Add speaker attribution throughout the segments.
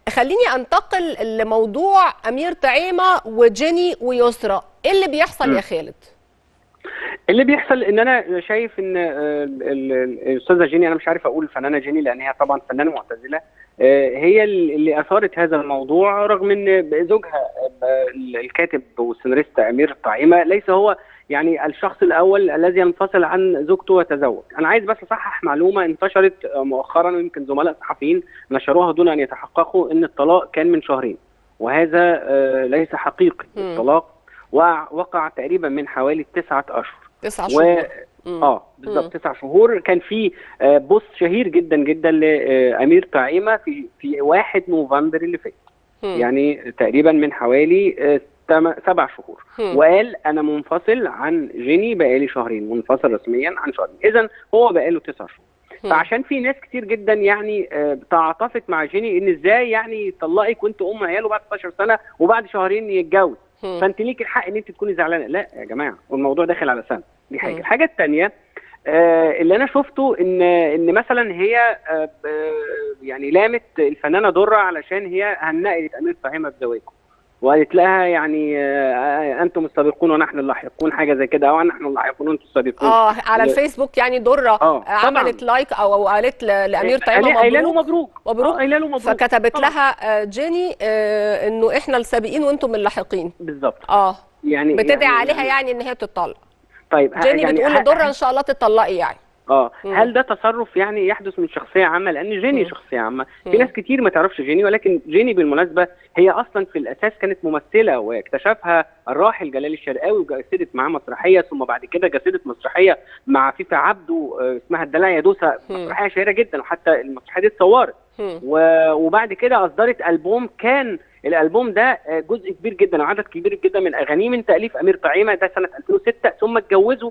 Speaker 1: خليني انتقل لموضوع امير طعيمه وجيني ويسرى ايه اللي بيحصل
Speaker 2: م.
Speaker 1: يا خالد
Speaker 2: اللي بيحصل ان انا شايف ان آه، ال- ال- الاستاذه جيني انا مش عارف اقول الفنانه جيني لان هي طبعا فنانه معتزله آه، هي اللي اثارت هذا الموضوع رغم ان زوجها آه، الكاتب والسيناريست امير طعيمه ليس هو يعني الشخص الاول الذي ينفصل عن زوجته ويتزوج انا عايز بس اصحح معلومه انتشرت مؤخرا ويمكن زملاء صحفيين نشروها دون ان يتحققوا ان الطلاق كان من شهرين وهذا آه، ليس حقيقي
Speaker 1: مم.
Speaker 2: الطلاق وقع, وقع تقريبا من حوالي تسعة اشهر
Speaker 1: تسعة
Speaker 2: و...
Speaker 1: شهور مم.
Speaker 2: اه بالظبط تسع شهور كان في آه، بوست شهير جدا جدا لامير طعيمه في في 1 نوفمبر اللي فات
Speaker 1: مم.
Speaker 2: يعني تقريبا من حوالي آه، تم- سبع شهور
Speaker 1: مم.
Speaker 2: وقال انا منفصل عن جيني بقالي شهرين منفصل رسميا عن شهرين اذا هو بقاله تسع شهور
Speaker 1: مم.
Speaker 2: فعشان في ناس كتير جدا يعني آه، تعاطفت مع جيني ان ازاي يعني يطلقك وانت ام عياله بعد 16 سنه وبعد شهرين يتجوز
Speaker 1: مم.
Speaker 2: فانت ليك الحق ان انت تكوني زعلانه لا يا جماعه والموضوع داخل على سنه دي حاجه
Speaker 1: مم.
Speaker 2: الحاجه الثانيه آه اللي انا شفته ان ان مثلا هي آه ب- يعني لامت الفنانه دره علشان هي هنأت امير فهيمه بزواجه وقالت لها يعني آه انتم السابقون ونحن اللاحقون حاجه زي كده او نحن اللاحقون وانتم السابقون
Speaker 1: اه على
Speaker 2: ل-
Speaker 1: الفيسبوك يعني دره
Speaker 2: آه،
Speaker 1: عملت لايك او او قالت ل- لامير طعيمه
Speaker 2: قايله له
Speaker 1: مبروك
Speaker 2: مبروك
Speaker 1: مبروك.
Speaker 2: آه، قايله له مبروك
Speaker 1: فكتبت
Speaker 2: طبعاً.
Speaker 1: لها آه، جيني آه، انه احنا السابقين وانتم اللاحقين
Speaker 2: بالظبط
Speaker 1: اه
Speaker 2: يعني
Speaker 1: بتدعي
Speaker 2: يعني
Speaker 1: عليها يعني ان هي تطلق
Speaker 2: طيب ه-
Speaker 1: جيني
Speaker 2: يعني
Speaker 1: بتقول
Speaker 2: ه-
Speaker 1: لدره ان شاء الله تطلقي يعني
Speaker 2: اه
Speaker 1: مم.
Speaker 2: هل ده تصرف يعني يحدث من شخصيه عامه لان جيني
Speaker 1: مم.
Speaker 2: شخصيه عامه
Speaker 1: مم.
Speaker 2: في ناس كتير ما تعرفش جيني ولكن جيني بالمناسبه هي اصلا في الاساس كانت ممثله واكتشفها الراحل جلال الشرقاوي وجسدت معاه مسرحيه ثم بعد كده جسدت مسرحيه مع فيفا عبده آه، اسمها الدلع يا دوسه
Speaker 1: مم.
Speaker 2: مسرحيه شهيره جدا وحتى المسرحيه دي اتصورت
Speaker 1: مم.
Speaker 2: و- وبعد كده اصدرت البوم كان الالبوم ده آه، جزء كبير جدا او عدد كبير جدا من اغانيه من تاليف امير طعيمه ده سنه 2006 ثم اتجوزوا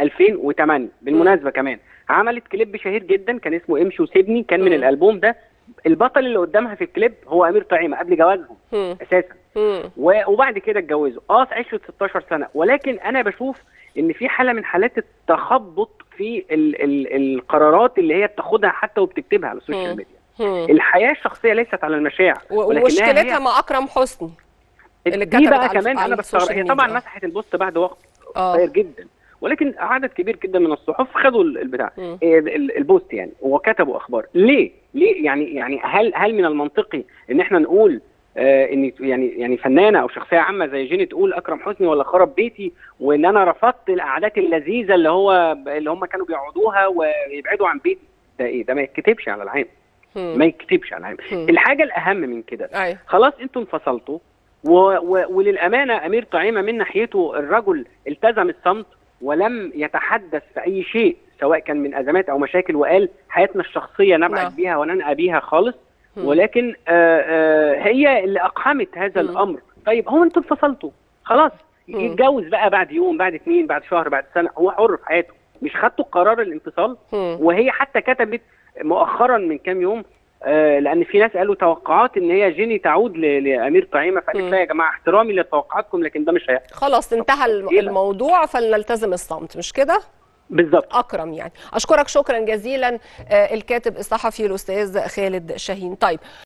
Speaker 2: 2008 بالمناسبه كمان عملت كليب شهير جدا كان اسمه امشي وسيبني كان من
Speaker 1: مم.
Speaker 2: الالبوم ده البطل اللي قدامها في الكليب هو امير طعيمه قبل جوازهم
Speaker 1: مم.
Speaker 2: اساسا
Speaker 1: مم.
Speaker 2: و- وبعد كده اتجوزوا اه عشرة 16 سنه ولكن انا بشوف ان في حاله من حالات التخبط في ال ال القرارات اللي هي بتاخدها حتى وبتكتبها على
Speaker 1: مم.
Speaker 2: السوشيال ميديا
Speaker 1: مم.
Speaker 2: الحياه الشخصيه ليست على المشاعر
Speaker 1: و-
Speaker 2: ولكنها
Speaker 1: ومشكلتها
Speaker 2: هي
Speaker 1: مع اكرم حسني اللي
Speaker 2: دي
Speaker 1: كتبت
Speaker 2: بقى
Speaker 1: على-
Speaker 2: كمان
Speaker 1: على
Speaker 2: انا بستغرب
Speaker 1: السوشيال
Speaker 2: هي طبعا
Speaker 1: ميديا.
Speaker 2: مسحت البوست بعد وقت
Speaker 1: اه
Speaker 2: قصير جدا ولكن عدد كبير جدا من الصحف خدوا ال- البتاع
Speaker 1: مم.
Speaker 2: إيه ال- ال- البوست يعني وكتبوا اخبار ليه ليه يعني يعني هل هل من المنطقي ان احنا نقول آه ان يعني يعني فنانه او شخصيه عامه زي جيني تقول اكرم حسني ولا خرب بيتي وان انا رفضت القعدات اللذيذه اللي هو اللي هم كانوا بيقعدوها ويبعدوا عن بيتي ده ايه ده ما يتكتبش على العام
Speaker 1: مم.
Speaker 2: ما يتكتبش على العام
Speaker 1: مم.
Speaker 2: الحاجه الاهم من كده
Speaker 1: ايوه
Speaker 2: خلاص انتوا انفصلتوا و... و... وللامانه امير طعيمه من ناحيته الرجل التزم الصمت ولم يتحدث في اي شيء سواء كان من ازمات او مشاكل وقال حياتنا الشخصيه
Speaker 1: نعم.
Speaker 2: نبعد بيها وننأى بيها خالص
Speaker 1: مم.
Speaker 2: ولكن آه آه هي اللي اقحمت هذا
Speaker 1: مم.
Speaker 2: الامر طيب هو انتوا انفصلتوا خلاص
Speaker 1: مم.
Speaker 2: يتجوز بقى بعد يوم بعد اثنين بعد شهر بعد سنه هو حر في حياته مش خدتوا قرار الانفصال
Speaker 1: مم.
Speaker 2: وهي حتى كتبت مؤخرا من كام يوم آه لان في ناس قالوا توقعات ان هي جيني تعود ل- لامير طعيمه فقالت
Speaker 1: مم.
Speaker 2: لا يا جماعه احترامي لتوقعاتكم لكن ده مش هيحصل
Speaker 1: خلاص انتهى الم-
Speaker 2: إيه بقى؟
Speaker 1: الموضوع فلنلتزم الصمت مش كده
Speaker 2: بالظبط
Speaker 1: اكرم يعني اشكرك شكرا جزيلا آه، الكاتب الصحفي الاستاذ خالد شاهين طيب